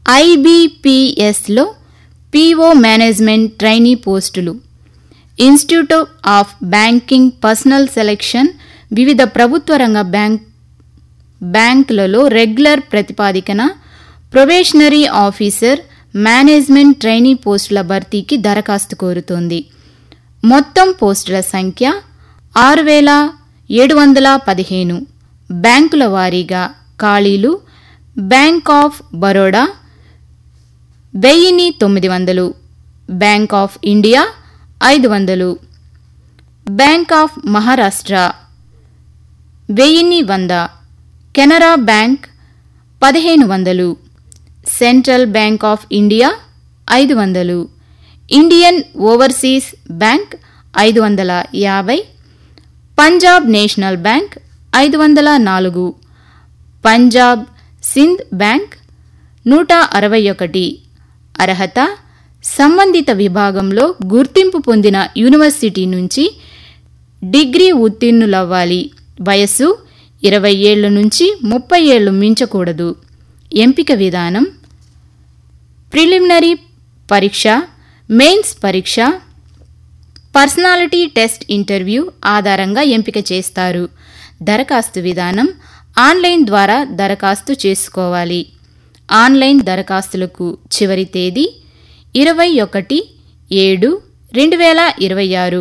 ఐబీపీఎస్లో PO management trainee పోస్టులు institute of banking personnel selection వివిధ ప్రభుత్వ రంగ బ్యాంక్ బ్యాంకులలో రెగ్యులర్ ప్రతిపాదికన ప్రొబేషనరీ ఆఫీసర్ మేనేజ్మెంట్ ట్రైనీ పోస్టుల భర్తీకి దరఖాస్తు కోరుతోంది మొత్తం పోస్టుల సంఖ్య ఆరు వేల ఏడు వందల పదిహేను బ్యాంకుల వారీగా ఖాళీలు బ్యాంక్ ఆఫ్ బరోడా వెయ్యిని తొమ్మిది వందలు బ్యాంక్ ఆఫ్ ఇండియా ఐదు వందలు బ్యాంక్ ఆఫ్ మహారాష్ట్ర వెయ్యిన్ని వంద కెనరా బ్యాంక్ పదిహేను వందలు సెంట్రల్ బ్యాంక్ ఆఫ్ ఇండియా ఐదు వందలు ఇండియన్ ఓవర్సీస్ బ్యాంక్ ఐదు వందల యాభై పంజాబ్ నేషనల్ బ్యాంక్ ఐదు వందల నాలుగు పంజాబ్ సింధ్ బ్యాంక్ నూట అరవై ఒకటి అర్హత సంబంధిత విభాగంలో గుర్తింపు పొందిన యూనివర్సిటీ నుంచి డిగ్రీ ఉత్తీర్ణులవ్వాలి వయస్సు ఇరవై ఏళ్ల నుంచి ముప్పై ఏళ్లు మించకూడదు ఎంపిక విధానం ప్రిలిమినరీ పరీక్ష మెయిన్స్ పరీక్ష పర్సనాలిటీ టెస్ట్ ఇంటర్వ్యూ ఆధారంగా ఎంపిక చేస్తారు దరఖాస్తు విధానం ఆన్లైన్ ద్వారా దరఖాస్తు చేసుకోవాలి ఆన్లైన్ దరఖాస్తులకు చివరి తేదీ ఇరవై ఒకటి ఏడు రెండు వేల ఇరవై ఆరు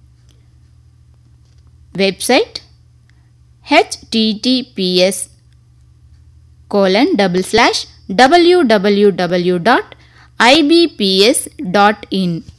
website HTTPS colon double slash WWW dot IBPS dot in